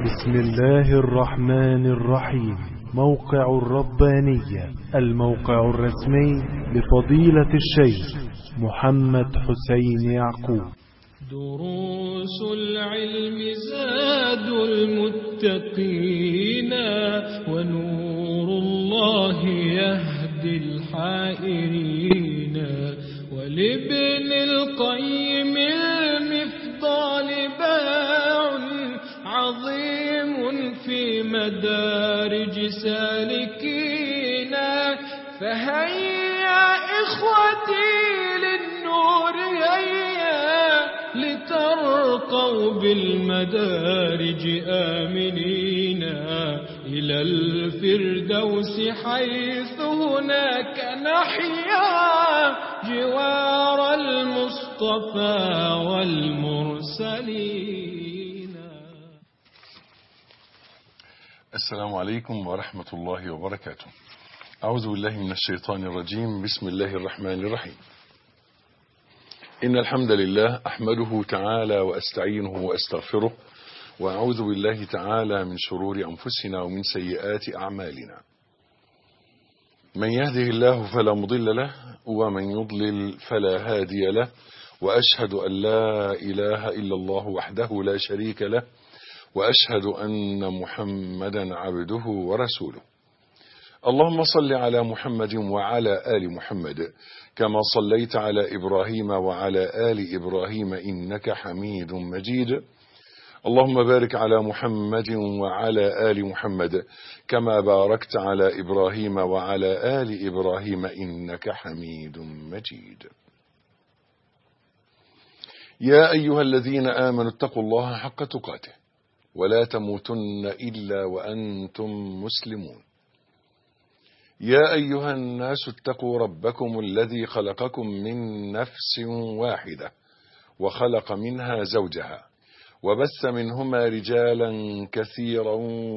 بسم الله الرحمن الرحيم موقع الربانية الموقع الرسمي لفضيلة الشيخ محمد حسين يعقوب دروس العلم زاد المتقين ونور الله يهدي الحائرين ولابن القيم المفضال باع عظيم في مدارج سالكين فهيا إخوتي للنور هيا لترقوا بالمدارج آمنين إلى الفردوس حيث هناك نحيا جوار المصطفى والمرسلين السلام عليكم ورحمة الله وبركاته أعوذ بالله من الشيطان الرجيم بسم الله الرحمن الرحيم إن الحمد لله أحمده تعالى وأستعينه وأستغفره وأعوذ بالله تعالى من شرور أنفسنا ومن سيئات أعمالنا من يهده الله فلا مضل له ومن يضلل فلا هادي له وأشهد أن لا إله إلا الله وحده لا شريك له وأشهد أن محمدا عبده ورسوله اللهم صل على محمد وعلى آل محمد كما صليت على إبراهيم وعلى آل إبراهيم إنك حميد مجيد اللهم بارك على محمد وعلى آل محمد كما باركت على إبراهيم وعلى آل إبراهيم إنك حميد مجيد يا أيها الذين آمنوا اتقوا الله حق تقاته ولا تموتن إلا وأنتم مسلمون يا أيها الناس اتقوا ربكم الذي خلقكم من نفس واحدة وخلق منها زوجها وبث منهما رجالا كثيرا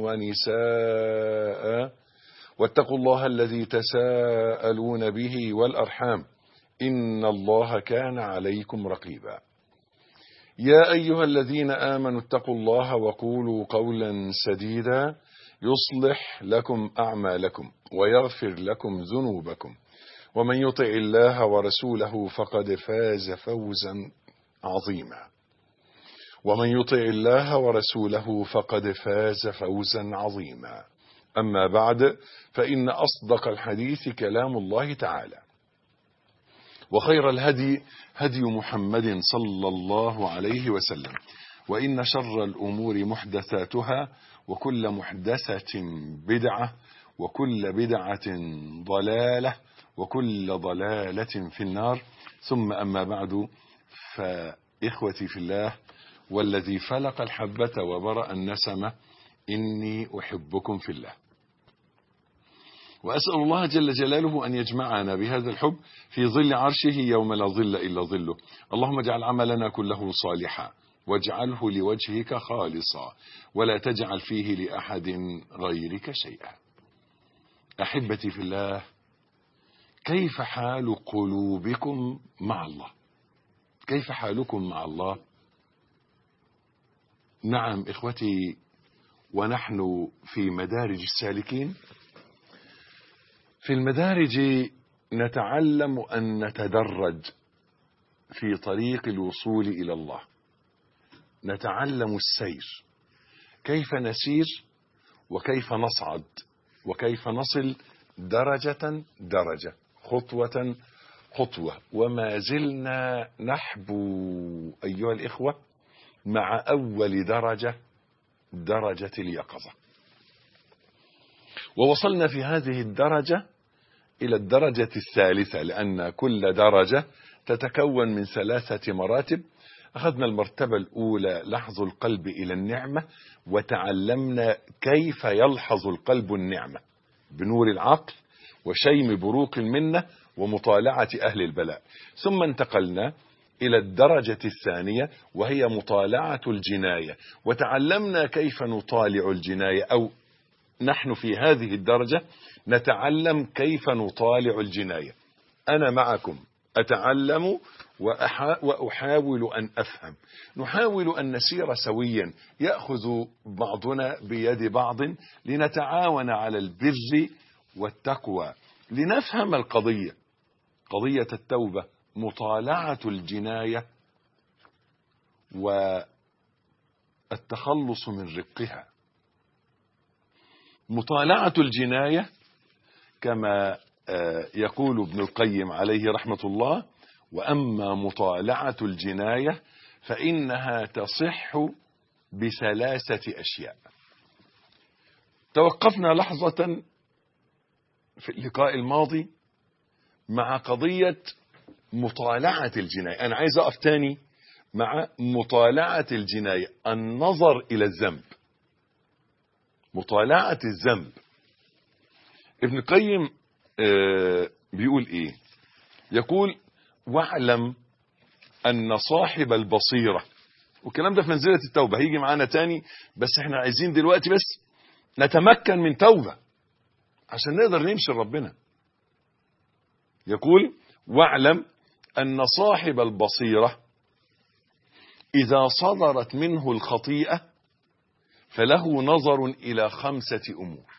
ونساء واتقوا الله الذي تساءلون به والأرحام إن الله كان عليكم رقيبا يا أيها الذين آمنوا اتقوا الله وقولوا قولا سديدا يصلح لكم أعمالكم ويغفر لكم ذنوبكم ومن يطع الله ورسوله فقد فاز فوزا عظيما ومن يطع الله ورسوله فقد فاز فوزا عظيما أما بعد فإن أصدق الحديث كلام الله تعالى وخير الهدي هدي محمد صلى الله عليه وسلم وإن شر الأمور محدثاتها وكل محدثة بدعة وكل بدعة ضلالة وكل ضلالة في النار ثم أما بعد فإخوتي في الله والذي فلق الحبة وبرأ النسمة إني أحبكم في الله وأسأل الله جل جلاله أن يجمعنا بهذا الحب في ظل عرشه يوم لا ظل إلا ظله اللهم اجعل عملنا كله صالحا واجعله لوجهك خالصا ولا تجعل فيه لأحد غيرك شيئا أحبتي في الله كيف حال قلوبكم مع الله كيف حالكم مع الله نعم إخوتي ونحن في مدارج السالكين في المدارج نتعلم أن نتدرج في طريق الوصول إلى الله نتعلم السير كيف نسير وكيف نصعد وكيف نصل درجة درجة خطوة خطوة وما زلنا نحبو أيها الإخوة مع أول درجة درجة اليقظة ووصلنا في هذه الدرجة إلى الدرجة الثالثة لأن كل درجة تتكون من ثلاثة مراتب أخذنا المرتبة الأولى لحظ القلب إلى النعمة وتعلمنا كيف يلحظ القلب النعمة بنور العقل وشيم بروق المنة ومطالعة أهل البلاء ثم انتقلنا إلى الدرجة الثانية وهي مطالعة الجناية وتعلمنا كيف نطالع الجناية أو نحن في هذه الدرجة نتعلم كيف نطالع الجناية أنا معكم أتعلم وأحا- وأحاول أن أفهم نحاول أن نسير سويا يأخذ بعضنا بيد بعض لنتعاون على البر والتقوى لنفهم القضية قضية التوبة مطالعة الجناية والتخلص من رقها مطالعة الجناية كما آه، يقول ابن القيم عليه رحمة الله وأما مطالعة الجناية فإنها تصح بثلاثة أشياء توقفنا لحظة في اللقاء الماضي مع قضية مطالعة الجناية أنا عايز أقف تاني مع مطالعة الجناية النظر إلى الذنب مطالعة الذنب ابن القيم آه، بيقول ايه يقول واعلم ان صاحب البصيرة والكلام ده في منزلة التوبة هيجي معانا تاني بس احنا عايزين دلوقتي بس نتمكن من توبة عشان نقدر نمشي لربنا يقول واعلم ان صاحب البصيرة اذا صدرت منه الخطيئة فله نظر الى خمسة امور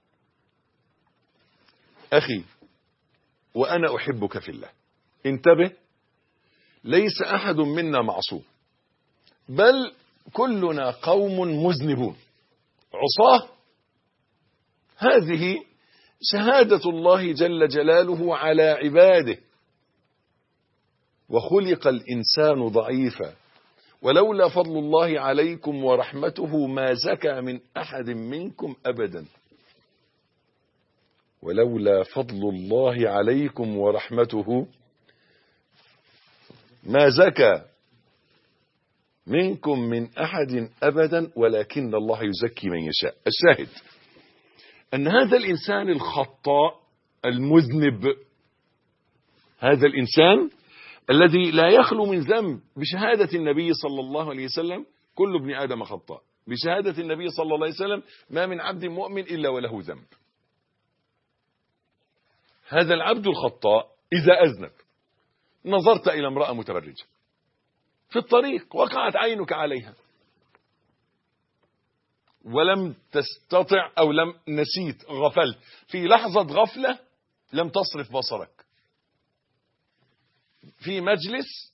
أخي وأنا أحبك في الله انتبه ليس أحد منا معصوم بل كلنا قوم مذنبون عصاه هذه شهادة الله جل جلاله على عباده وخلق الإنسان ضعيفا ولولا فضل الله عليكم ورحمته ما زكى من أحد منكم أبدا ولولا فضل الله عليكم ورحمته ما زكى منكم من أحد أبدا ولكن الله يزكي من يشاء الشاهد أن هذا الإنسان الخطاء المذنب هذا الإنسان الذي لا يخلو من ذنب بشهادة النبي صلى الله عليه وسلم كل ابن آدم خطاء بشهادة النبي صلى الله عليه وسلم ما من عبد مؤمن إلا وله ذنب هذا العبد الخطاء إذا أذنب نظرت إلى امرأة متبرجة في الطريق وقعت عينك عليها ولم تستطع أو لم نسيت غفلت في لحظة غفلة لم تصرف بصرك في مجلس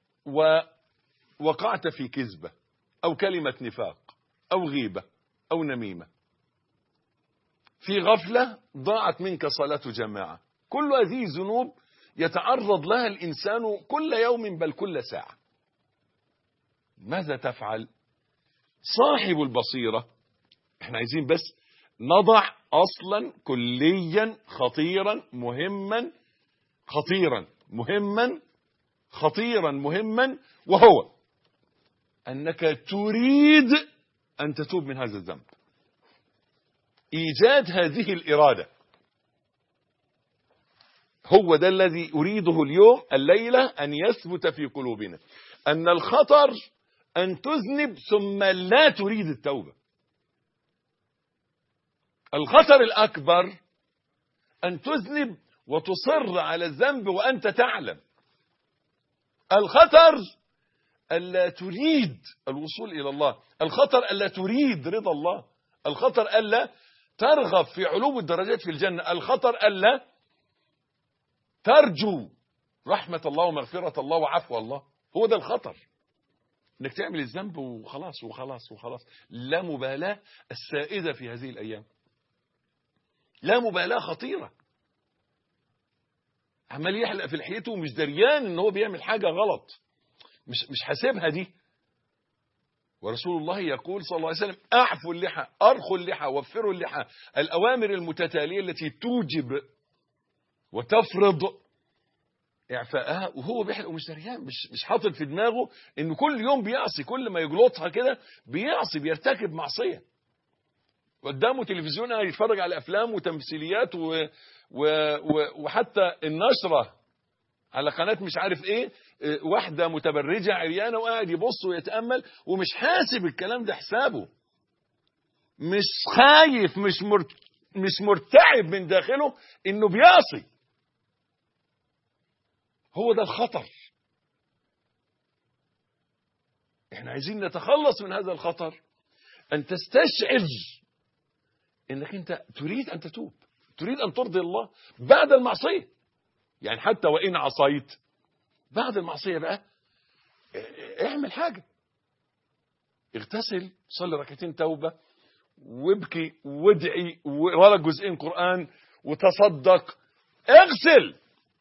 ووقعت في كذبة أو كلمة نفاق أو غيبة أو نميمة في غفلة ضاعت منك صلاة جماعة كل هذه الذنوب يتعرض لها الإنسان كل يوم بل كل ساعة ماذا تفعل صاحب البصيرة احنا عايزين بس نضع أصلا كليا خطيرا مهما خطيرا مهما خطيرا مهما وهو أنك تريد أن تتوب من هذا الذنب إيجاد هذه الإرادة هو ده الذي أريده اليوم الليلة أن يثبت في قلوبنا أن الخطر أن تذنب ثم لا تريد التوبة الخطر الأكبر أن تذنب وتصر على الذنب وأنت تعلم الخطر ألا تريد الوصول إلى الله الخطر ألا تريد رضا الله الخطر ألا ترغب في علو الدرجات في الجنة الخطر ألا ترجو رحمة الله ومغفرة الله وعفو الله هو ده الخطر انك تعمل الذنب وخلاص وخلاص وخلاص لا مبالاة السائدة في هذه الأيام لا مبالاة خطيرة عمال يحلق في لحيته ومش دريان ان هو بيعمل حاجة غلط مش مش حاسبها دي ورسول الله يقول صلى الله عليه وسلم اعفوا اللحى ارخوا اللحى وفروا اللحى الاوامر المتتاليه التي توجب وتفرض اعفائها وهو بيحلق ومش دريان مش مش حاطط في دماغه انه كل يوم بيعصي كل ما يجلطها كده بيعصي بيرتكب معصيه قدامه تلفزيون قاعد يتفرج على افلام وتمثيليات و... و... و... وحتى النشره على قناه مش عارف ايه اه، واحده متبرجه عريانه وقاعد يبص ويتامل ومش حاسب الكلام ده حسابه مش خايف مش مر... مش مرتعب من داخله انه بيعصي هو ده الخطر احنا عايزين نتخلص من هذا الخطر ان تستشعر انك انت تريد ان تتوب تريد ان ترضي الله بعد المعصيه يعني حتى وان عصيت بعد المعصيه بقى اه، اعمل حاجه اغتسل صلي ركعتين توبه وابكي وادعي وورا جزئين قران وتصدق اغسل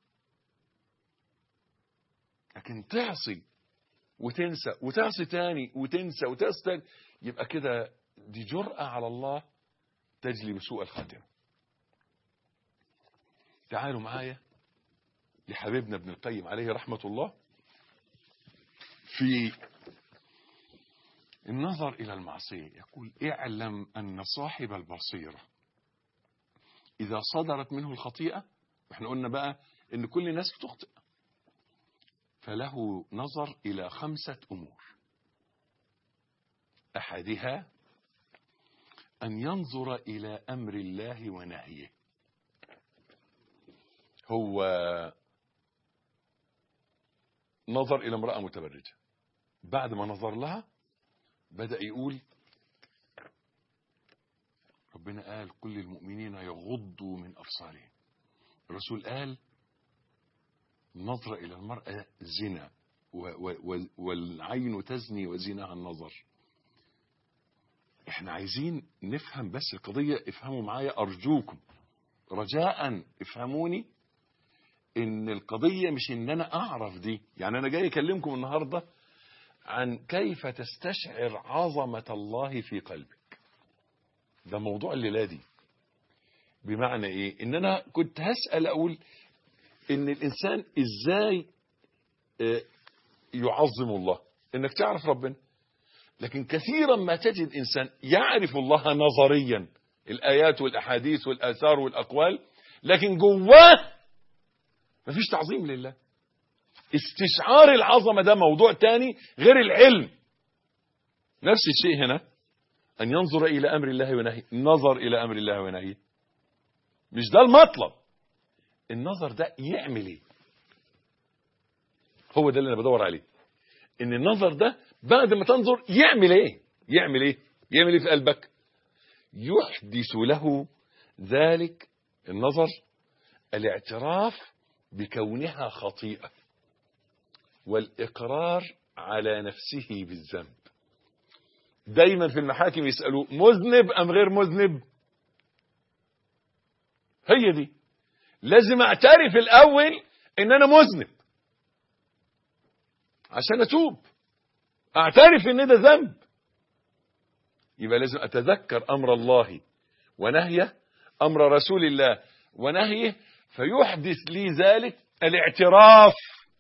لكن تعصي وتنسى وتعصي تاني وتنسى وتعصي تاني يبقى كده دي جرأة على الله تجلب سوء الخاتمة تعالوا معايا لحبيبنا ابن القيم عليه رحمة الله في النظر إلى المعصية يقول اعلم أن صاحب البصيرة إذا صدرت منه الخطيئة احنا قلنا بقى ان كل الناس بتخطئ فله نظر إلى خمسة أمور أحدها أن ينظر إلى أمر الله ونهيه هو نظر إلى امرأة متبرجة بعد ما نظر لها بدأ يقول ربنا قال كل المؤمنين يغضوا من أبصارهم الرسول قال النظر إلى المرأة زنا و- و- و- والعين تزني وزناها النظر احنا عايزين نفهم بس القضية افهموا معايا أرجوكم رجاء افهموني ان القضية مش ان انا اعرف دي يعني انا جاي اكلمكم النهاردة عن كيف تستشعر عظمة الله في قلبك ده موضوع الليلة دي بمعنى ايه ان انا كنت هسأل اقول ان الانسان ازاي آه، يعظم الله انك تعرف ربنا لكن كثيرا ما تجد انسان يعرف الله نظريا الايات والاحاديث والاثار والاقوال لكن جواه مفيش تعظيم لله استشعار العظمه ده موضوع تاني غير العلم نفس الشيء هنا ان ينظر الى امر الله ونهيه نظر الى امر الله ونهيه مش ده المطلب النظر ده يعمل ايه هو ده اللي انا بدور عليه ان النظر ده بعد ما تنظر يعمل ايه يعمل ايه يعمل ايه في قلبك يحدث له ذلك النظر الاعتراف بكونها خطيئة والإقرار على نفسه بالذنب دايما في المحاكم يسألوا مذنب أم غير مذنب هي دي لازم اعترف الأول إن أنا مذنب عشان أتوب اعترف ان ده ذنب يبقى لازم اتذكر امر الله ونهيه امر رسول الله ونهيه فيحدث لي ذلك الاعتراف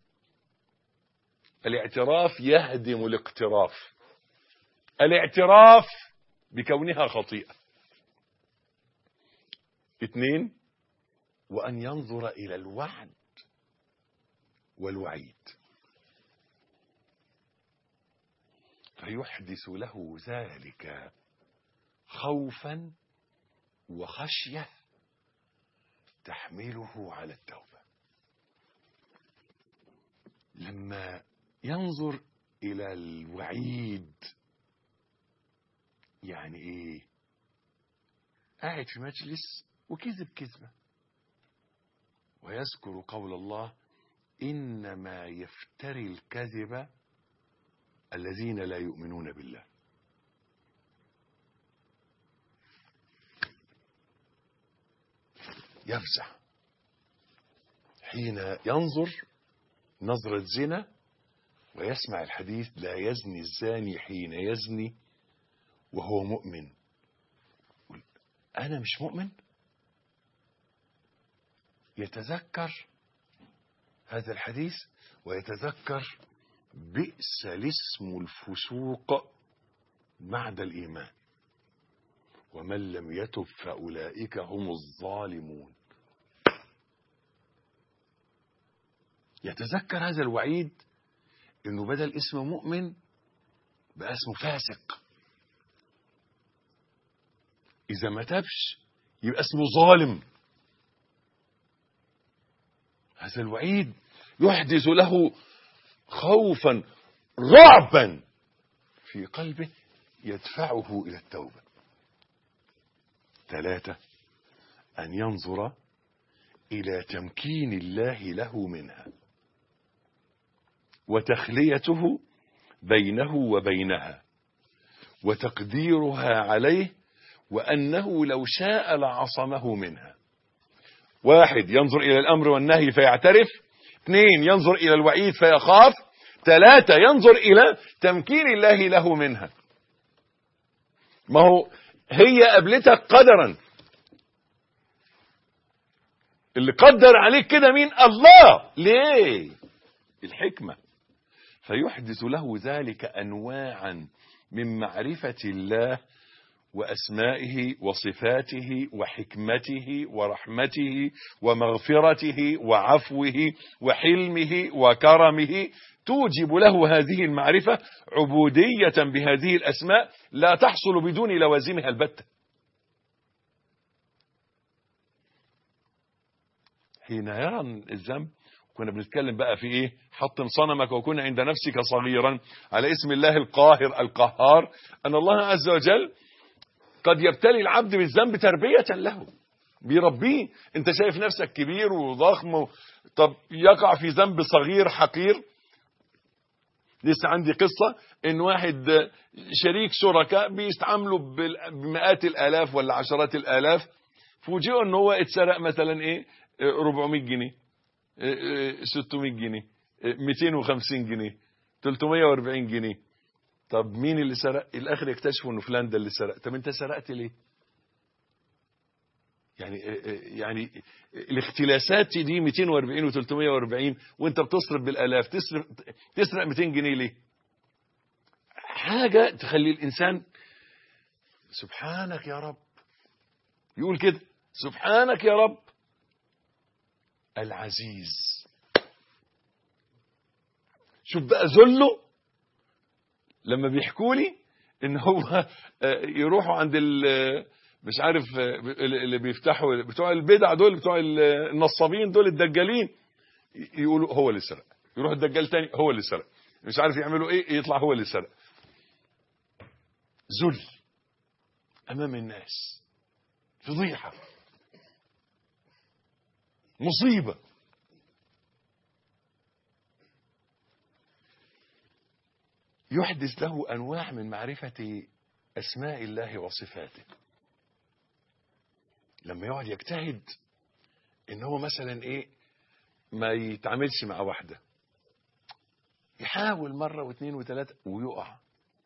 الاعتراف يهدم الاقتراف الاعتراف بكونها خطيئة اثنين وأن ينظر إلى الوعد والوعيد فيحدث له ذلك خوفا وخشية تحمله على التوبة لما ينظر إلى الوعيد يعني إيه قاعد في مجلس وكذب كذبة ويذكر قول الله إنما يفتري الكذب الذين لا يؤمنون بالله يفزع حين ينظر نظرة زنا ويسمع الحديث لا يزني الزاني حين يزني وهو مؤمن يقول أنا مش مؤمن يتذكر هذا الحديث ويتذكر بئس الاسم الفسوق بعد الإيمان ومن لم يتب فأولئك هم الظالمون يتذكر هذا الوعيد انه بدل اسم مؤمن بقى اسمه فاسق اذا ما تبش يبقى اسمه ظالم هذا الوعيد يحدث له خوفا رعبا في قلبه يدفعه إلى التوبة ثلاثة أن ينظر إلى تمكين الله له منها وتخليته بينه وبينها وتقديرها عليه وأنه لو شاء لعصمه منها واحد ينظر إلى الأمر والنهي فيعترف اثنين ينظر إلى الوعيد فيخاف ثلاثة ينظر إلى تمكين الله له منها ما هو هي قبلتك قدرا اللي قدر عليك كده مين الله ليه الحكمة فيحدث له ذلك أنواعا من معرفة الله وأسمائه وصفاته وحكمته ورحمته ومغفرته وعفوه وحلمه وكرمه توجب له هذه المعرفة عبودية بهذه الأسماء لا تحصل بدون لوازمها البتة حين يرى الذنب كنا بنتكلم بقى في ايه حطم صنمك وكن عند نفسك صغيرا على اسم الله القاهر القهار ان الله عز وجل قد يبتلي العبد بالذنب تربية له بيربيه انت شايف نفسك كبير وضخم و... طب يقع في ذنب صغير حقير لسه عندي قصة ان واحد شريك شركاء بيستعملوا بمئات الالاف ولا عشرات الالاف فوجئوا ان هو اتسرق مثلا ايه 400 جنيه 600 جنيه 250 جنيه 340 جنيه طب مين اللي سرق الاخر يكتشفوا انه فلان ده اللي سرق طب انت سرقت ليه يعني يعني الاختلاسات دي 240 و340 وانت بتصرف بالالاف تسرق تسرق 200 جنيه ليه حاجه تخلي الانسان سبحانك يا رب يقول كده سبحانك يا رب العزيز شوف بقى ذله لما بيحكوا لي ان هو يروحوا عند مش عارف اللي بيفتحوا بتوع البدع دول بتوع النصابين دول الدجالين يقولوا هو اللي سرق يروح الدجال تاني هو اللي سرق مش عارف يعملوا ايه يطلع هو اللي سرق ذل امام الناس فضيحه مصيبه يحدث له انواع من معرفه اسماء الله وصفاته لما يقعد يجتهد ان هو مثلا ايه ما يتعاملش مع واحده يحاول مره واثنين وثلاثه ويقع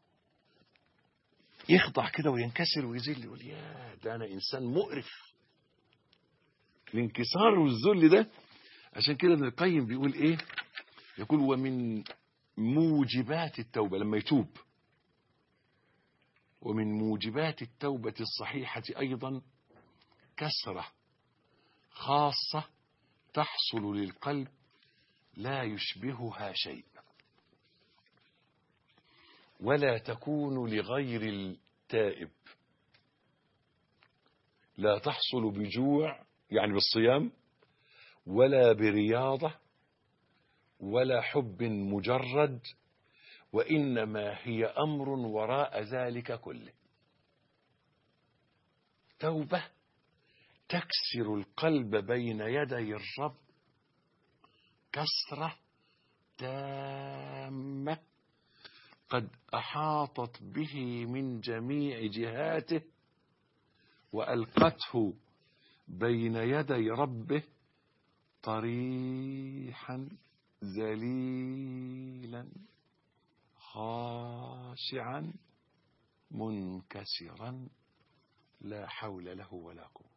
يخضع كده وينكسر ويذل يقول يا ده انا انسان مقرف الانكسار والذل ده عشان كده ابن القيم بيقول ايه يقول ومن موجبات التوبة لما يتوب ومن موجبات التوبة الصحيحة أيضا كسرة خاصة تحصل للقلب لا يشبهها شيء ولا تكون لغير التائب لا تحصل بجوع يعني بالصيام ولا برياضة ولا حب مجرد وإنما هي أمر وراء ذلك كله توبة تكسر القلب بين يدي الرب كسرة تامة قد أحاطت به من جميع جهاته وألقته بين يدي ربه طريحا ذليلا خاشعا منكسرا لا حول له ولا قوة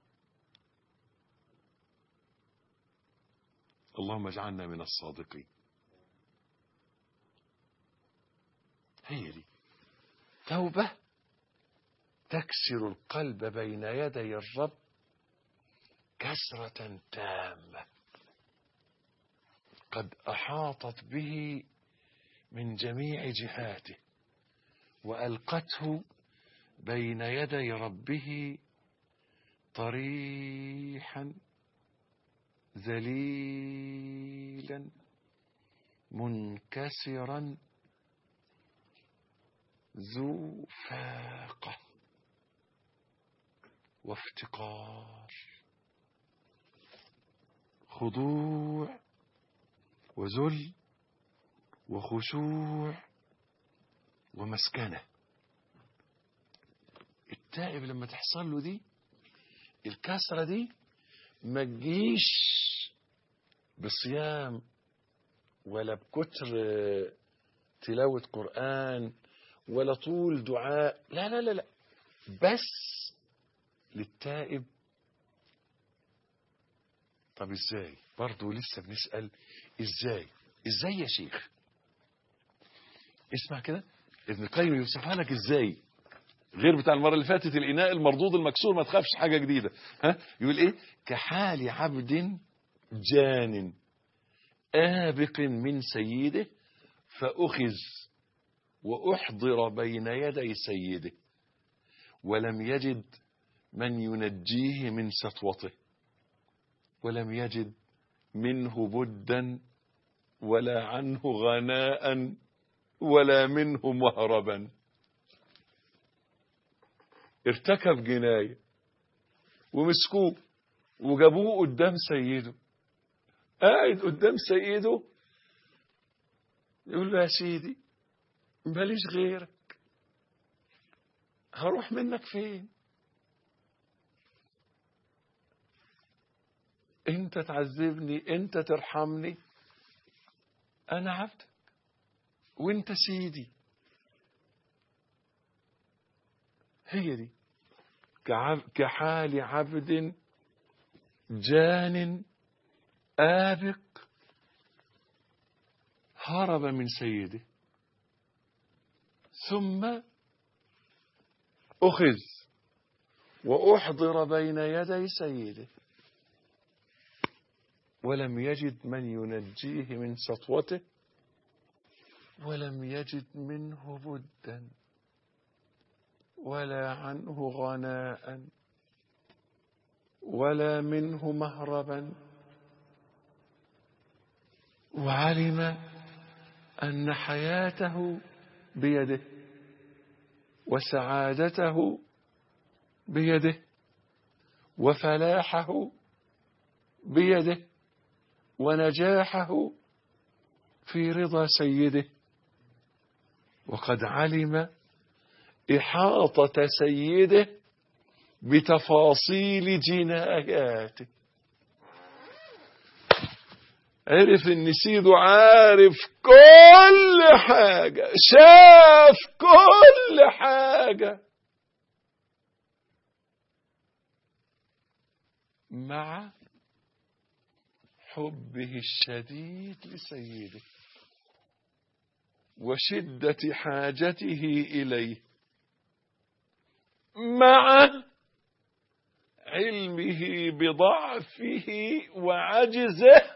اللهم اجعلنا من الصادقين هي دي توبة تكسر القلب بين يدي الرب كسرة تامة قد أحاطت به من جميع جهاته وألقته بين يدي ربه طريحا ذليلا منكسرا ذو فاقة وافتقار خضوع وذل وخشوع ومسكنة التائب لما تحصل له دي الكسرة دي ما تجيش بصيام ولا بكتر تلاوة قرآن ولا طول دعاء لا لا لا لا بس للتائب طب ازاي برضه لسه بنسأل ازاي ازاي يا شيخ اسمع كده ابن القيم يوصفها لك ازاي غير بتاع المرة اللي فاتت الإناء المردود المكسور ما تخافش حاجة جديدة ها يقول إيه كحال عبد جان آبق من سيده فأخذ وأحضر بين يدي سيده ولم يجد من ينجيه من سطوته ولم يجد منه بدا ولا عنه غناء ولا منه مهربا ارتكب جناية ومسكوه وجابوه قدام سيده قاعد قدام سيده يقول له يا سيدي ماليش غيرك هروح منك فين انت تعذبني انت ترحمني انا عبدك وانت سيدي هي دي كعب كحال عبد جان آبق هرب من سيده ثم أخذ وأحضر بين يدي سيده ولم يجد من ينجيه من سطوته ولم يجد منه بدا ولا عنه غناء ولا منه مهربا وعلم أن حياته بيده وسعادته بيده وفلاحه بيده ونجاحه في رضا سيده وقد علم إحاطة سيده بتفاصيل جناياته عرف ان سيده عارف كل حاجة شاف كل حاجة مع حبه الشديد لسيده وشدة حاجته إليه مع علمه بضعفه وعجزه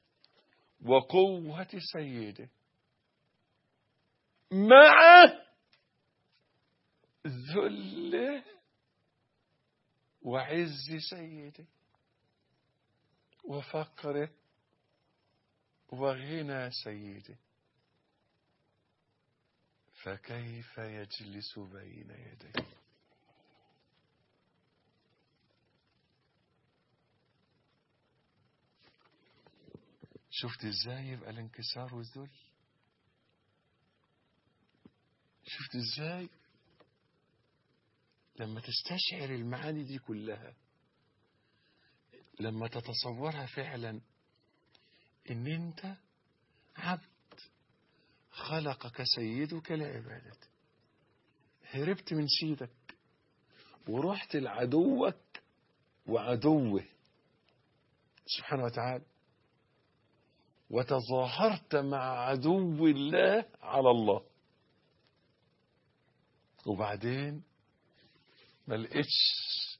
وقوة سيده مع ذله وعز سيده وفقره وغنى سيده فكيف يجلس بين يديه شفت ازاي يبقى الانكسار والذل شفت ازاي لما تستشعر المعاني دي كلها لما تتصورها فعلا ان انت عبد خلقك سيدك لعبادته هربت من سيدك ورحت لعدوك وعدوه سبحانه وتعالى وتظاهرت مع عدو الله على الله وبعدين ما لقيتش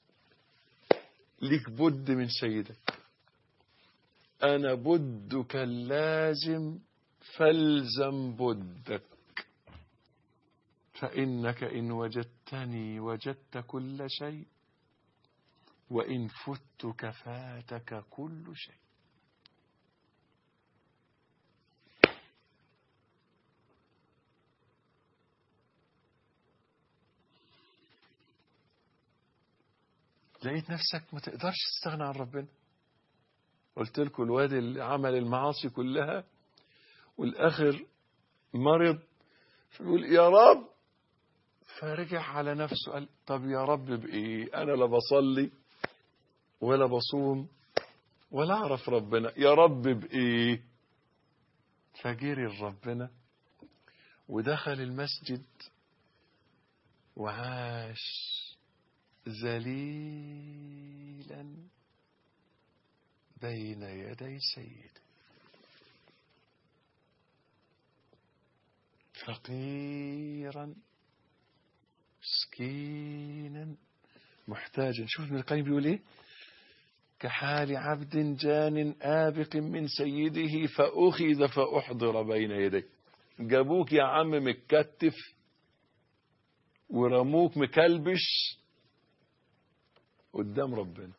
ليك بد من سيدك انا بدك اللازم فالزم بدك فانك ان وجدتني وجدت كل شيء وان فتك فاتك كل شيء لقيت نفسك ما تقدرش تستغنى عن ربنا قلت لكم الواد اللي عمل المعاصي كلها والاخر مرض فيقول يا رب فرجع على نفسه قال طب يا رب بايه انا لا بصلي ولا بصوم ولا اعرف ربنا يا رب بايه فجري ربنا ودخل المسجد وعاش ذليلا بين يدي سيده فقيرا مسكينا محتاجا شوف ابن القيم بيقول ايه كحال عبد جان آبق من سيده فأخذ فأحضر بين يديه جابوك يا عم متكتف ورموك مكلبش قدام ربنا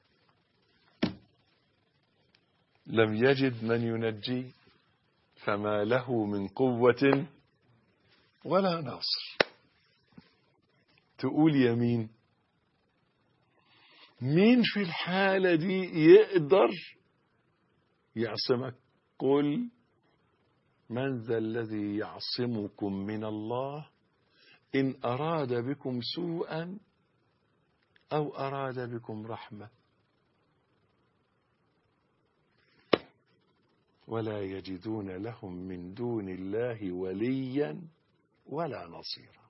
لم يجد من ينجيه فما له من قوة ولا ناصر تقول يمين مين في الحالة دي يقدر يعصمك قل من ذا الذي يعصمكم من الله إن أراد بكم سوءا أو أراد بكم رحمة ولا يجدون لهم من دون الله وليا ولا نصيرا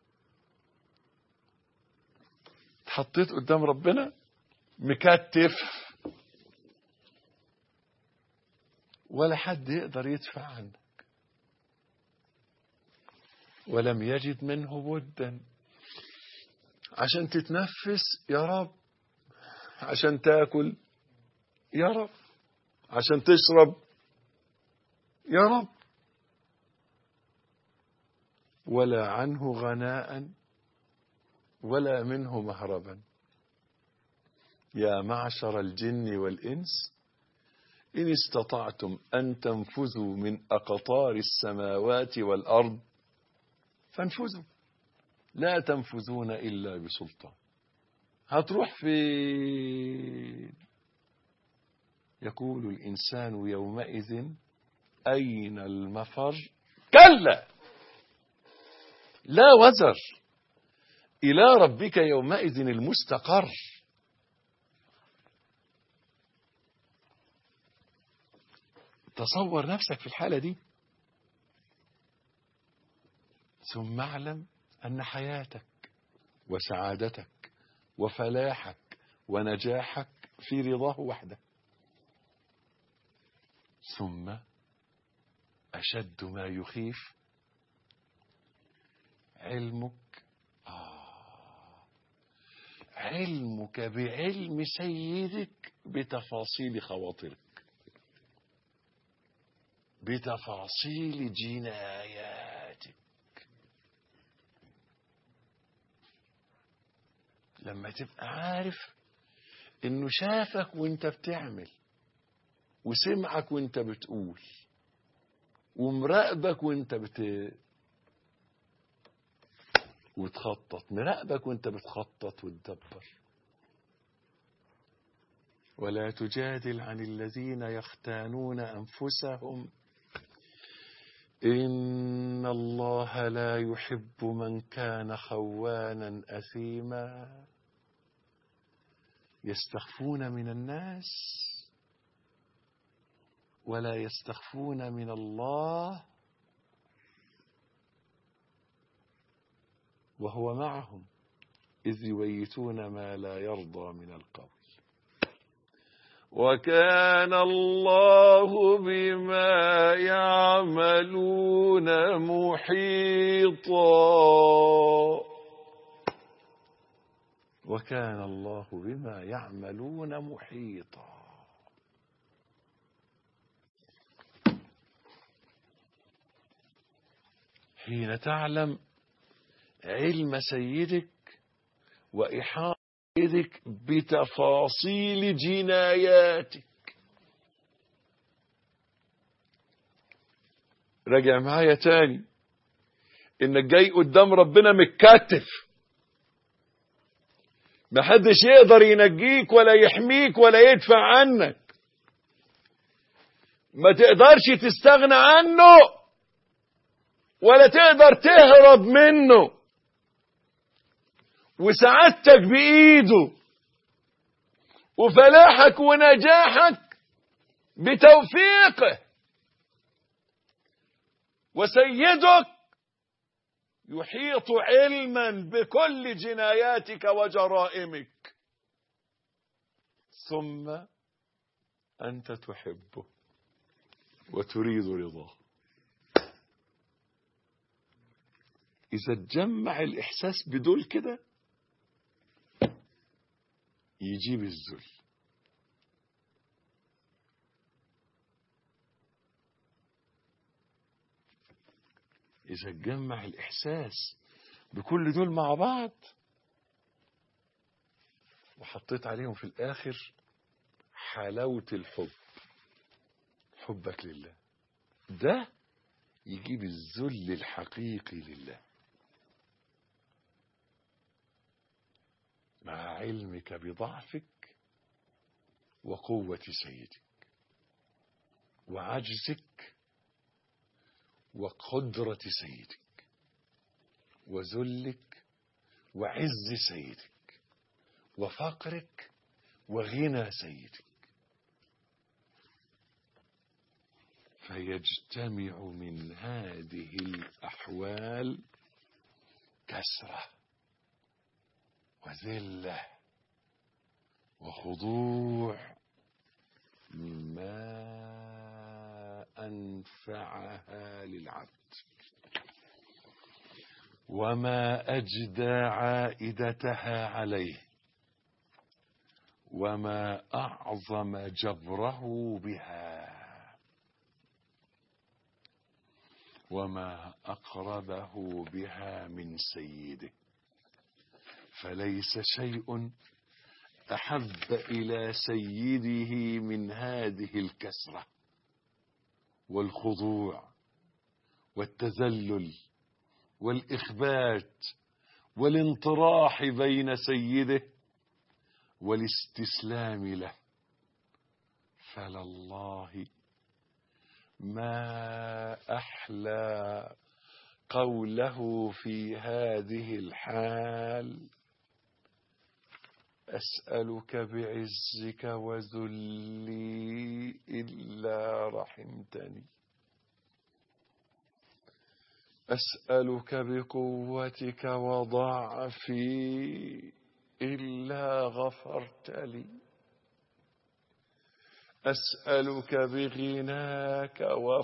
اتحطيت قدام ربنا مكتف ولا حد يقدر يدفع عنك ولم يجد منه بدا عشان تتنفس يا رب عشان تاكل يا رب عشان تشرب يا رب ولا عنه غناء ولا منه مهربا يا معشر الجن والإنس إن استطعتم أن تنفذوا من أقطار السماوات والأرض فانفذوا لا تنفذون إلا بسلطان هتروح فين يقول الإنسان يومئذ أين المفر كلا لا وزر إلى ربك يومئذ المستقر تصور نفسك في الحالة دي ثم اعلم أن حياتك وسعادتك وفلاحك ونجاحك في رضاه وحده ثم أشد ما يخيف علمك آه علمك بعلم سيدك بتفاصيل خواطرك بتفاصيل جناياتك لما تبقى عارف انه شافك وانت بتعمل وسمعك وانت بتقول ومراقبك وانت بت وتخطط مراقبك وانت بتخطط وتدبر ولا تجادل عن الذين يختانون انفسهم ان الله لا يحب من كان خوانا اثيما يستخفون من الناس ولا يستخفون من الله وهو معهم إذ يبيتون ما لا يرضى من القول وكان الله بما يعملون محيطا وكان الله بما يعملون محيطا حين تعلم علم سيدك وإحاطة سيدك بتفاصيل جناياتك راجع معايا تاني انك جاي قدام ربنا متكتف محدش يقدر ينجيك ولا يحميك ولا يدفع عنك ما تقدرش تستغنى عنه ولا تقدر تهرب منه وسعادتك بإيده وفلاحك ونجاحك بتوفيقه وسيدك يحيط علما بكل جناياتك وجرائمك ثم أنت تحبه وتريد رضاه إذا تجمع الإحساس بدول كده يجيب الذل إذا تجمع الإحساس بكل دول مع بعض وحطيت عليهم في الآخر حلاوة الحب حبك لله ده يجيب الذل الحقيقي لله مع علمك بضعفك وقوة سيدك وعجزك وقدرة سيدك وذلك وعز سيدك وفقرك وغنى سيدك فيجتمع من هذه الأحوال كسرة وذلة وخضوع ما أنفعها للعبد وما أجدى عائدتها عليه وما أعظم جبره بها وما أقربه بها من سيده فليس شيء أحب إلى سيده من هذه الكسرة والخضوع والتذلل والإخبات والانطراح بين سيده والاستسلام له فلله ما أحلى قوله في هذه الحال أسألك بعزك وذلي إلا رحمتني أسألك بقوتك وضعفي إلا غفرت لي أسألك بغناك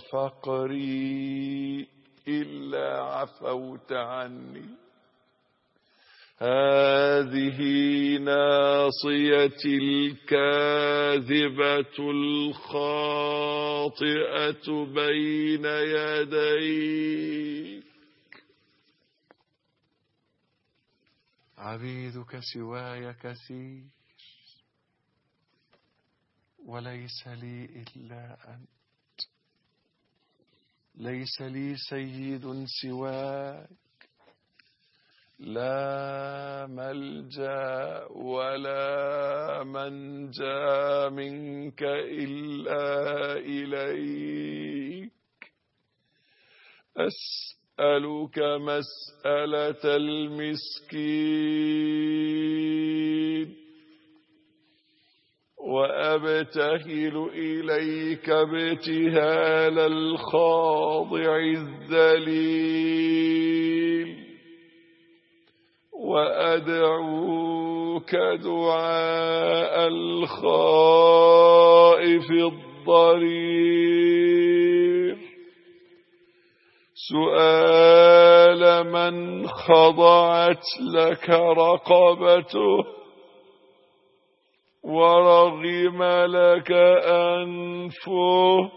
وفقري إلا عفوت عني هذه ناصيتي الكاذبة الخاطئة بين يديك عبيدك سواي كثير وليس لي إلا أنت ليس لي سيد سواك لا ملجا ولا منجا منك إلا إليك أسألك مسألة المسكين وأبتهل إليك ابتهال الخاضع الذليل وأدعوك دعاء الخائف الضرير سؤال من خضعت لك رقبته ورغم لك أنفه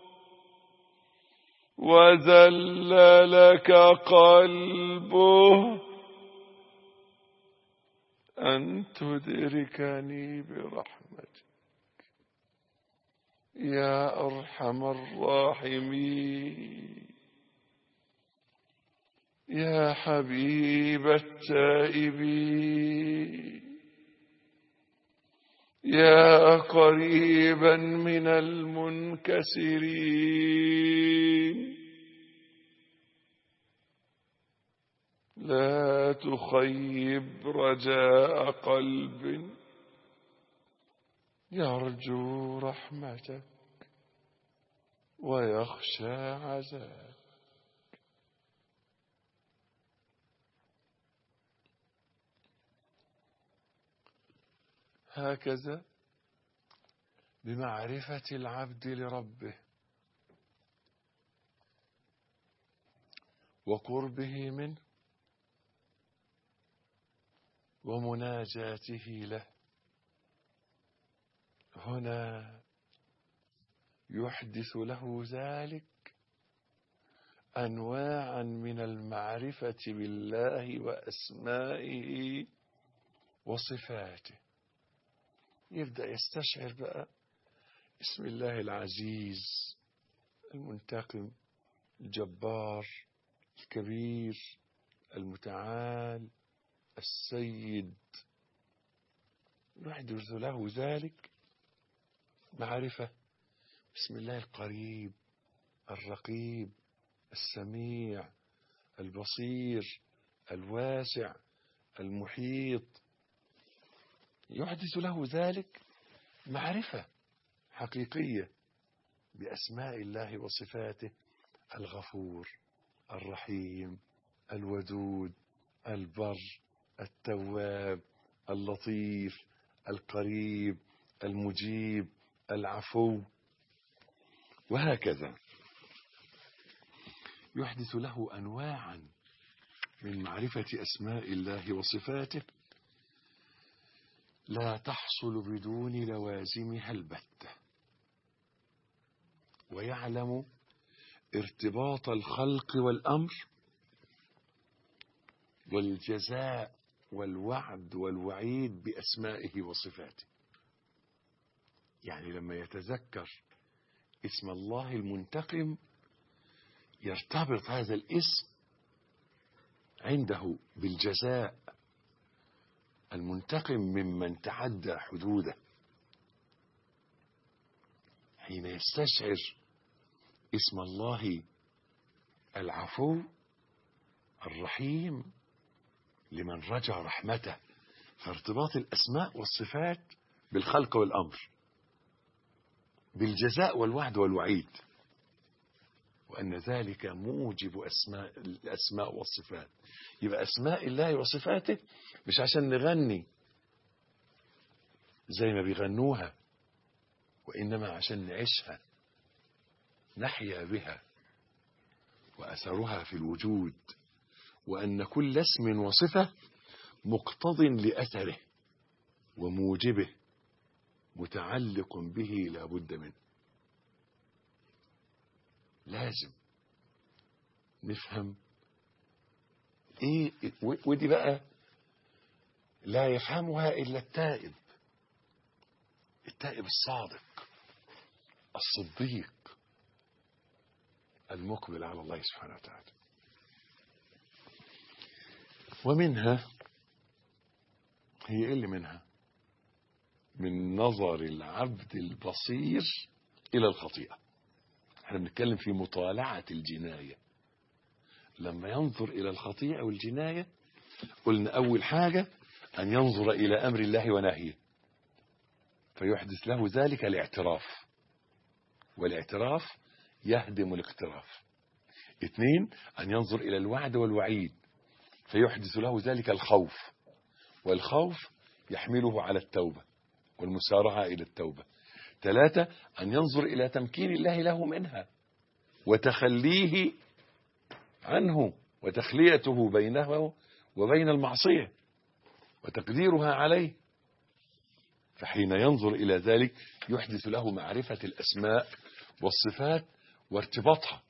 وذل لك قلبه أن تدركني برحمتك يا أرحم الراحمين يا حبيب التائبين يا قريبا من المنكسرين لا تخيب رجاء قلب يرجو رحمتك ويخشى عذابك هكذا بمعرفة العبد لربه وقربه منه ومناجاته له هنا يحدث له ذلك انواعا من المعرفه بالله واسمائه وصفاته يبدا يستشعر بقى اسم الله العزيز المنتقم الجبار الكبير المتعال السيد يحدث له ذلك معرفة بسم الله القريب الرقيب السميع البصير الواسع المحيط يحدث له ذلك معرفة حقيقية بأسماء الله وصفاته الغفور الرحيم الودود البر التواب اللطيف القريب المجيب العفو وهكذا يحدث له انواعا من معرفه اسماء الله وصفاته لا تحصل بدون لوازمها البته ويعلم ارتباط الخلق والامر والجزاء والوعد والوعيد باسمائه وصفاته يعني لما يتذكر اسم الله المنتقم يرتبط هذا الاسم عنده بالجزاء المنتقم ممن تعدى حدوده حين يستشعر اسم الله العفو الرحيم لمن رجا رحمته فارتباط الاسماء والصفات بالخلق والامر بالجزاء والوعد والوعيد وان ذلك موجب اسماء الاسماء والصفات يبقى اسماء الله وصفاته مش عشان نغني زي ما بيغنوها وانما عشان نعيشها نحيا بها واثرها في الوجود وأن كل اسم وصفة مقتض لأثره وموجبه متعلق به لا بد منه لازم نفهم ايه ودي بقى لا يفهمها الا التائب التائب الصادق الصديق المقبل على الله سبحانه وتعالى ومنها هي ايه اللي منها من نظر العبد البصير الى الخطيئه احنا بنتكلم في مطالعه الجنايه لما ينظر الى الخطيئه والجنايه قلنا اول حاجه ان ينظر الى امر الله ونهيه فيحدث له ذلك الاعتراف والاعتراف يهدم الاقتراف اثنين ان ينظر الى الوعد والوعيد فيحدث له ذلك الخوف والخوف يحمله على التوبة والمسارعة إلى التوبة ثلاثة أن ينظر إلى تمكين الله له منها وتخليه عنه وتخليته بينه وبين المعصية وتقديرها عليه فحين ينظر إلى ذلك يحدث له معرفة الأسماء والصفات وارتباطها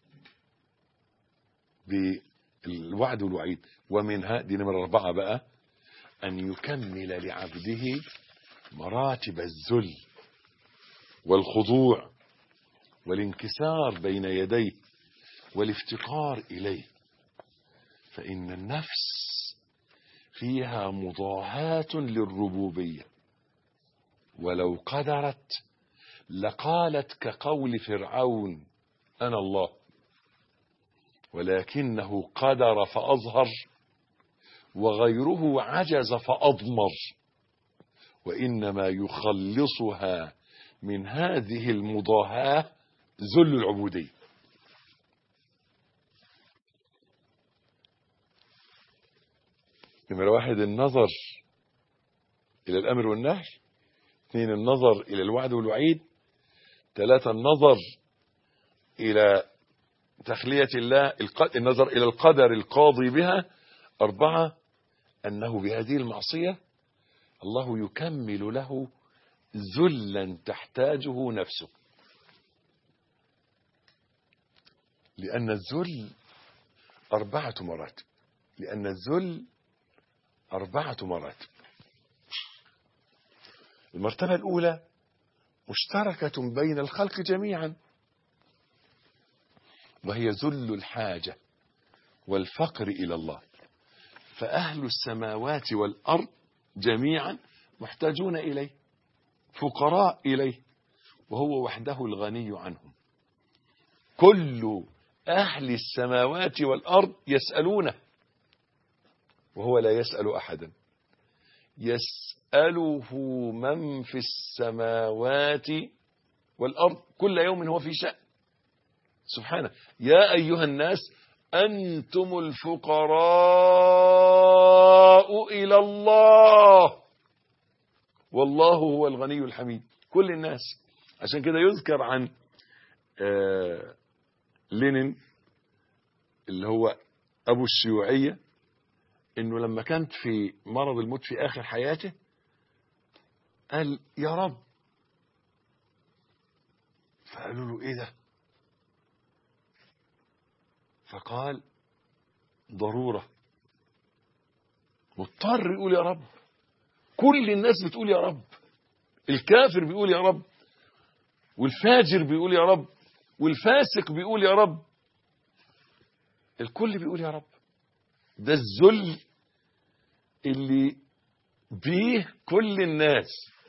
بالوعد والوعيد ومنها دي نمرة أربعة بقى أن يكمل لعبده مراتب الذل والخضوع والانكسار بين يديه والافتقار إليه فإن النفس فيها مضاهاة للربوبية ولو قدرت لقالت كقول فرعون أنا الله ولكنه قدر فأظهر وغيره عجز فأضمر وإنما يخلصها من هذه المضاهاة ذل العبودية نمرة واحد النظر إلى الأمر والنهي اثنين النظر إلى الوعد والوعيد ثلاثة النظر إلى تخلية الله الق- النظر إلى القدر القاضي بها أربعة أنه بهذه المعصية الله يكمل له ذلا تحتاجه نفسه لأن الذل أربعة مراتب لأن الذل أربعة مراتب المرتبة الأولى مشتركة بين الخلق جميعا وهي ذل الحاجة والفقر إلى الله فأهل السماوات والأرض جميعا محتاجون إليه فقراء إليه وهو وحده الغني عنهم كل أهل السماوات والأرض يسألونه وهو لا يسأل أحدا يسأله من في السماوات والأرض كل يوم هو في شأن سبحانه يا أيها الناس أنتم الفقراء إلى الله والله هو الغني الحميد كل الناس عشان كده يذكر عن آه لينين اللي هو أبو الشيوعية انه لما كانت في مرض الموت في اخر حياته قال يا رب فقالوا له ايه ده فقال ضرورة مضطر يقول يا رب كل الناس بتقول يا رب الكافر بيقول يا رب والفاجر بيقول يا رب والفاسق بيقول يا رب الكل بيقول يا رب ده الذل اللي بيه كل الناس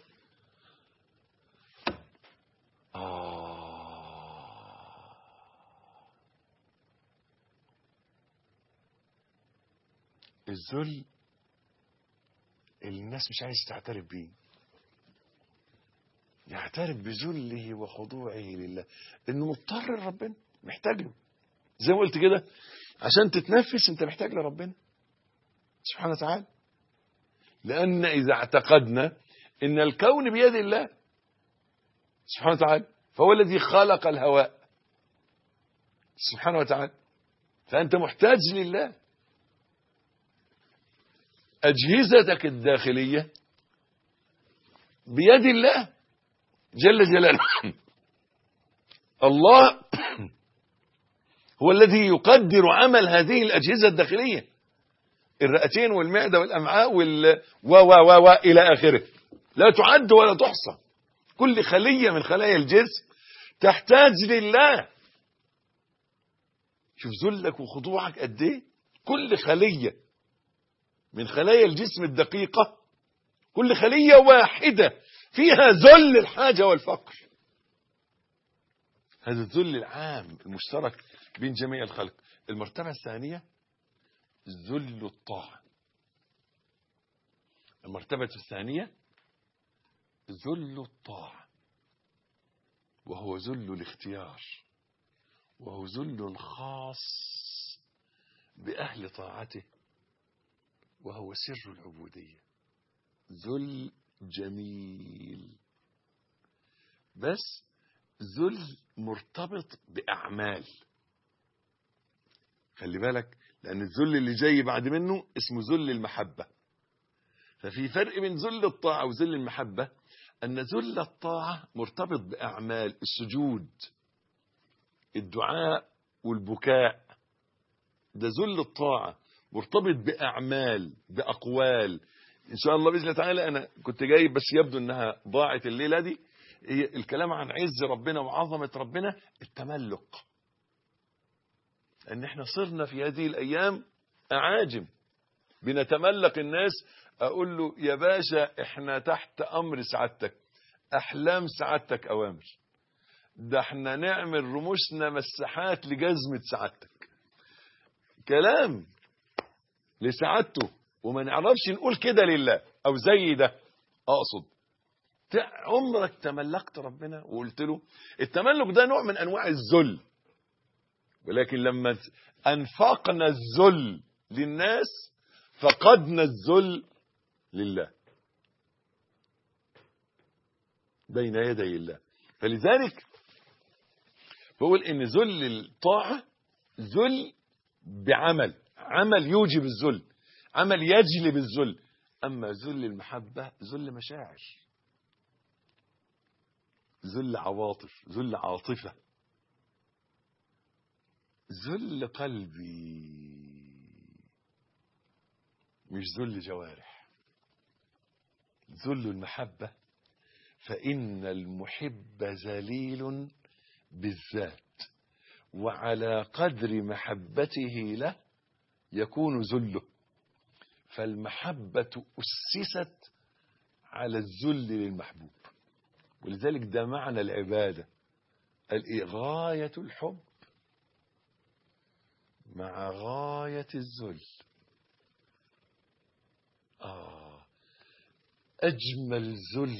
آه. الذل اللي الناس مش عايز تعترف بيه يعترف بذله وخضوعه لله انه مضطر لربنا محتاج له زي ما قلت كده عشان تتنفس انت محتاج لربنا سبحانه وتعالى لان اذا اعتقدنا ان الكون بيد الله سبحانه وتعالى فهو الذي خلق الهواء سبحانه وتعالى فانت محتاج لله اجهزتك الداخليه بيد الله جل جلاله الله هو الذي يقدر عمل هذه الأجهزة الداخلية الرئتين والمعدة والأمعاء وال و و و و إلى آخره لا تعد ولا تحصى كل خلية من خلايا الجسم تحتاج لله شوف ذلك وخضوعك قد ايه كل خلية من خلايا الجسم الدقيقة كل خلية واحدة فيها ذل الحاجة والفقر هذا الذل العام المشترك بين جميع الخلق المرتبة الثانية ذل الطاعة المرتبة الثانية ذل الطاعة وهو ذل الاختيار وهو ذل خاص بأهل طاعته وهو سر العبودية ذل جميل بس ذل مرتبط بأعمال خلي بالك لأن الذل اللي جاي بعد منه اسمه ذل المحبة ففي فرق بين ذل الطاعة وذل المحبة أن ذل الطاعة مرتبط بأعمال السجود الدعاء والبكاء ده ذل الطاعة مرتبط بأعمال بأقوال إن شاء الله بإذن الله تعالى أنا كنت جايب بس يبدو أنها ضاعت الليلة دي هي الكلام عن عز ربنا وعظمة ربنا التملق ان احنا صرنا في هذه الايام اعاجم بنتملق الناس اقول له يا باشا احنا تحت امر سعادتك احلام سعادتك اوامر ده احنا نعمل رموشنا مساحات لجزمة سعادتك كلام لسعادته وما نعرفش نقول كده لله او زي ده اقصد تع- عمرك تملكت ربنا وقلت له التملك ده نوع من انواع الذل ولكن لما انفقنا الذل للناس فقدنا الذل لله بين يدي الله فلذلك بقول ان ذل الطاعه ذل بعمل عمل يوجب الذل عمل يجلب الذل اما ذل المحبه ذل مشاعر ذل عواطف ذل عاطفه ذل قلبي مش ذل جوارح ذل المحبه فان المحب ذليل بالذات وعلى قدر محبته له يكون ذله فالمحبة أسست على الذل للمحبوب ولذلك ده معنى العبادة قال غاية الحب مع غاية الذل آه أجمل ذل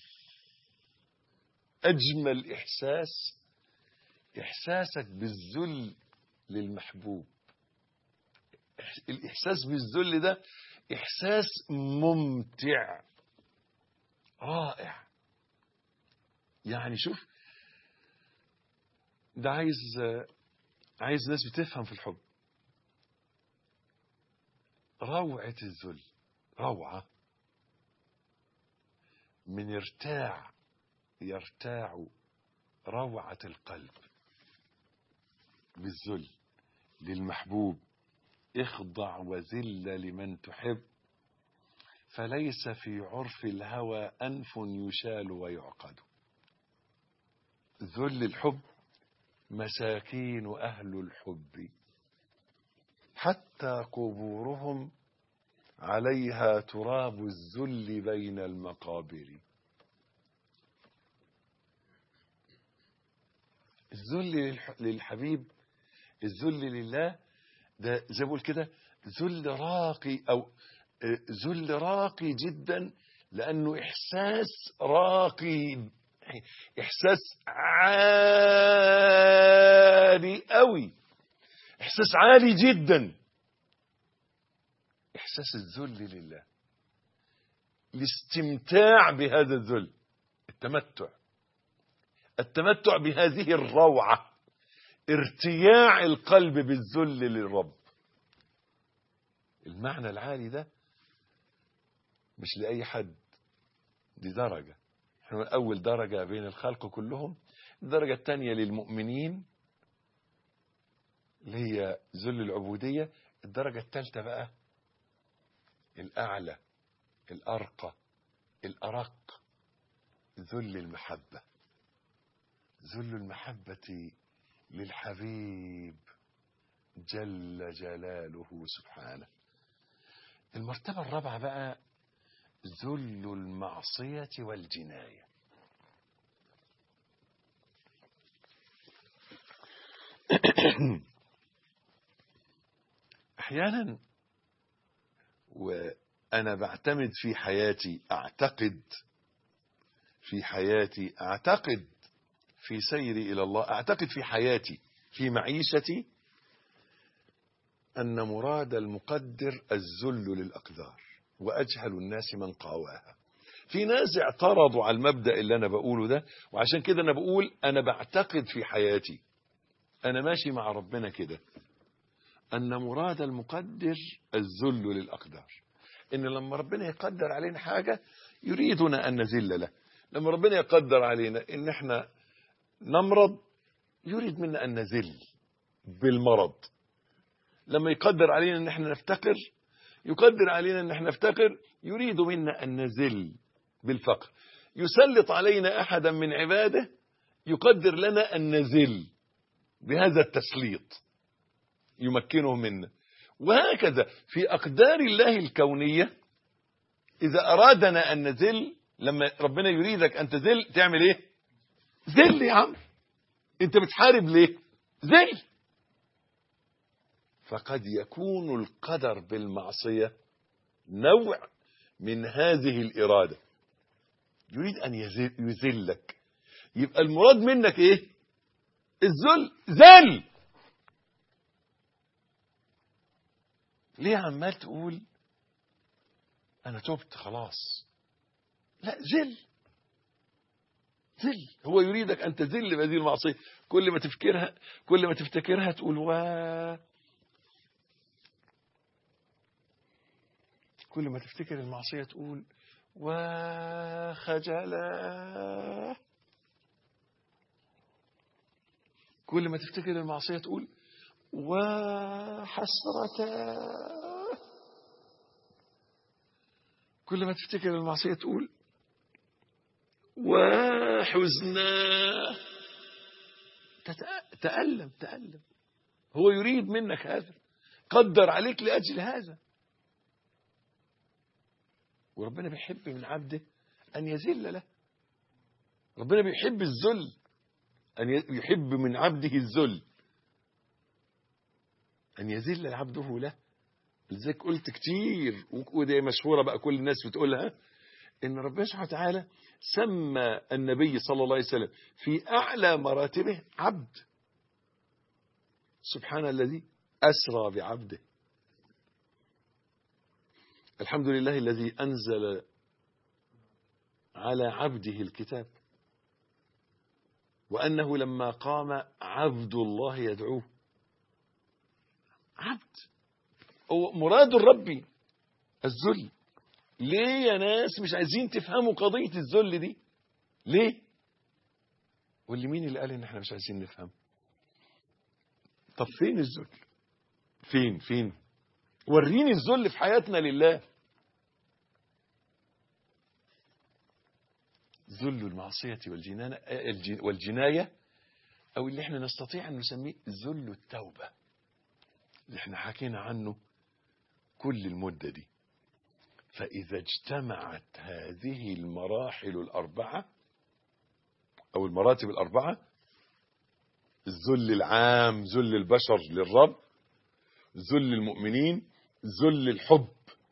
أجمل إحساس إحساسك بالذل للمحبوب الإحساس بالذل ده إحساس ممتع رائع يعني شوف ده عايز عايز ناس بتفهم في الحب روعة الذل روعة من ارتاع يرتاع روعة القلب بالذل للمحبوب اخضع وذل لمن تحب فليس في عرف الهوى أنف يشال ويعقد ذل الحب مساكين أهل الحب حتى قبورهم عليها تراب الذل بين المقابر الذل للح- للحبيب الذل لله ده زي ما بقول كده ذل راقي او آه، ذل راقي جدا لانه احساس راقي احساس عالي قوي احساس عالي جدا احساس الذل لله الاستمتاع بهذا الذل التمتع التمتع بهذه الروعه ارتياع القلب بالذل للرب المعنى العالي ده مش لأي حد دي درجة احنا أول درجة بين الخلق كلهم الدرجة الثانية للمؤمنين اللي هي ذل العبودية الدرجة الثالثة بقى الأعلى الأرقى الأرق ذل المحبة ذل المحبة للحبيب جل جلاله سبحانه المرتبة الرابعة بقى ذل المعصية والجناية أحيانا وأنا بعتمد في حياتي أعتقد في حياتي أعتقد في سيري إلى الله أعتقد في حياتي في معيشتي أن مراد المقدر الذل للأقدار وأجهل الناس من قاواها في ناس اعترضوا على المبدأ اللي أنا بقوله ده وعشان كده أنا بقول أنا بعتقد في حياتي أنا ماشي مع ربنا كده أن مراد المقدر الذل للأقدار إن لما ربنا يقدر علينا حاجة يريدنا أن نذل له لما ربنا يقدر علينا إن إحنا نمرض يريد منا أن نذل بالمرض لما يقدر علينا ان احنا نفتقر يقدر علينا ان احنا نفتقر يريد منا ان نذل بالفقر يسلط علينا احدا من عباده يقدر لنا ان نذل بهذا التسليط يمكنه منا وهكذا في اقدار الله الكونيه اذا ارادنا ان نذل لما ربنا يريدك ان تذل تعمل ايه ذل يا عم انت بتحارب ليه ذل فقد يكون القدر بالمعصية نوع من هذه الإرادة يريد أن يذل- يذلك يبقى المراد منك إيه الذل ذل ليه عمال تقول أنا تبت خلاص لا ذل ذل هو يريدك أن تذل بهذه المعصية كل ما تفكرها كل ما تفتكرها تقول وا كل ما تفتكر المعصية تقول وخجلا كل ما تفتكر المعصية تقول وحسرة كل ما تفتكر المعصية تقول وحزنا تتأ- تألم تألم هو يريد منك هذا قدر عليك لأجل هذا وربنا بيحب من عبده أن يذل له ربنا بيحب الذل أن ي- يحب من عبده الذل أن يذل عبده له لذلك قلت كتير و- ودي مشهورة بقى كل الناس بتقولها إن ربنا سبحانه وتعالى سمى النبي صلى الله عليه وسلم في أعلى مراتبه عبد سبحان الذي أسرى بعبده الحمد لله الذي أنزل على عبده الكتاب وأنه لما قام عبد الله يدعوه عبد هو مراد الرب الذل ليه يا ناس مش عايزين تفهموا قضية الذل دي ليه واللي مين اللي قال ان احنا مش عايزين نفهم طب فين الذل فين فين وريني الذل في حياتنا لله ذل المعصية والجنانة الج- والجناية أو اللي احنا نستطيع أن نسميه ذل التوبة اللي احنا حكينا عنه كل المدة دي فإذا اجتمعت هذه المراحل الأربعة أو المراتب الأربعة الذل العام ذل البشر للرب ذل المؤمنين ذل الحب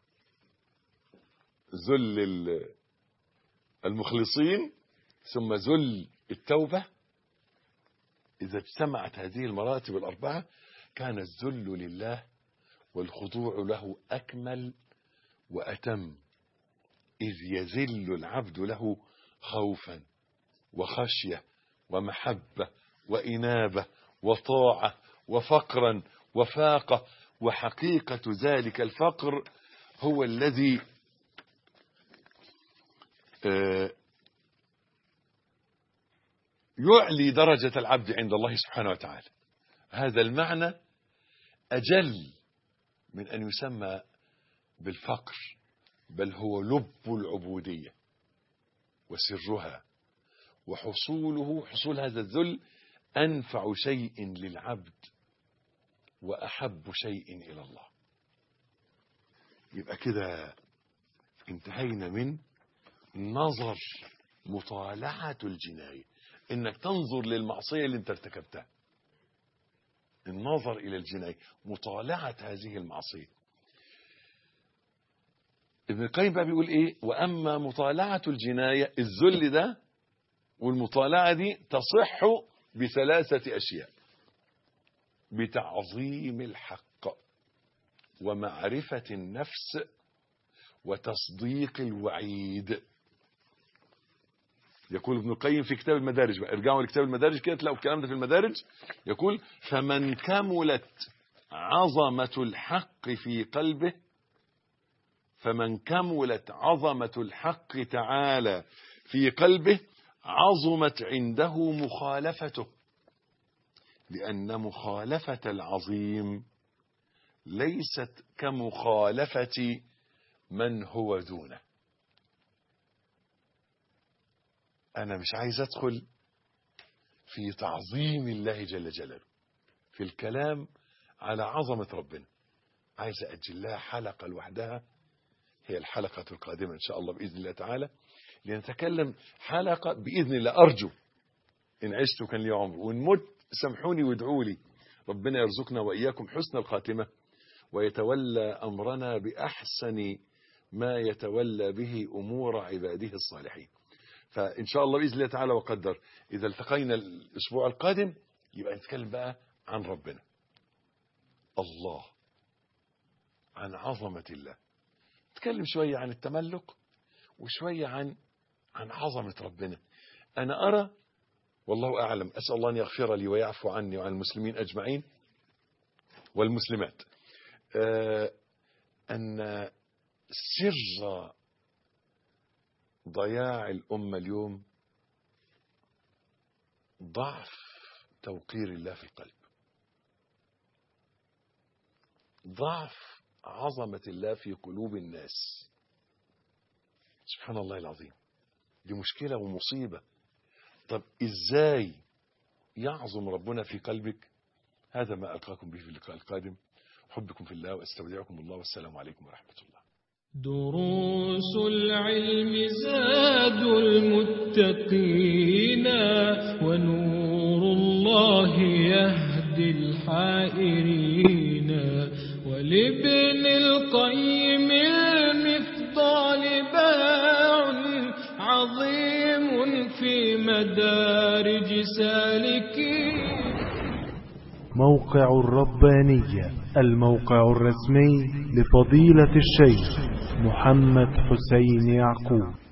ذل ال- المخلصين ثم ذل التوبة إذا اجتمعت هذه المراتب الأربعة كان الذل لله والخضوع له أكمل وأتم إذ يذل العبد له خوفا وخشية ومحبة وإنابة وطاعة وفقرا وفاقة وحقيقة ذلك الفقر هو الذي آه، يعلي درجة العبد عند الله سبحانه وتعالى هذا المعنى أجل من أن يسمى بالفقر بل هو لب العبودية وسرها وحصوله حصول هذا الذل أنفع شيء للعبد وأحب شيء إلى الله يبقى كده انتهينا من نظر مطالعة الجناية انك تنظر للمعصية اللي انت ارتكبتها النظر الى الجناية مطالعة هذه المعصية ابن القيم بقى بيقول ايه واما مطالعة الجناية الذل ده والمطالعة دي تصح بثلاثة اشياء بتعظيم الحق ومعرفة النفس وتصديق الوعيد يقول ابن القيم في كتاب المدارج بقى ارجعوا لكتاب المدارج كده تلاقوا الكلام ده في المدارج يقول فمن كملت عظمة الحق في قلبه فمن كملت عظمة الحق تعالى في قلبه عظمت عنده مخالفته لأن مخالفة العظيم ليست كمخالفة من هو دونه أنا مش عايز أدخل في تعظيم الله جل جلاله في الكلام على عظمة ربنا عايز أجل لها حلقة لوحدها هي الحلقة القادمة إن شاء الله بإذن الله تعالى لنتكلم حلقة بإذن الله أرجو إن عشت وكان لي عمر وإن مت سامحوني وادعوا لي ربنا يرزقنا وإياكم حسن الخاتمة ويتولى أمرنا بأحسن ما يتولى به أمور عباده الصالحين فإن شاء الله بإذن الله تعالى وقدر إذا التقينا الأسبوع القادم يبقى نتكلم بقى عن ربنا الله عن عظمة الله نتكلم شوية عن التملك وشوية عن عن عظمة ربنا أنا أرى والله أعلم أسأل الله أن يغفر لي ويعفو عني وعن المسلمين أجمعين والمسلمات آه أن سر ضياع الأمة اليوم ضعف توقير الله في القلب ضعف عظمة الله في قلوب الناس سبحان الله العظيم دي مشكلة ومصيبة طب إزاي يعظم ربنا في قلبك هذا ما ألقاكم به في اللقاء القادم حبكم في الله وأستودعكم الله والسلام عليكم ورحمة الله دروس العلم زاد المتقين ونور الله يهدي الحائرين ولابن القيم المفضال باع عظيم في مدارج سالكين موقع الربانية الموقع الرسمي لفضيلة الشيخ محمد حسين يعقوب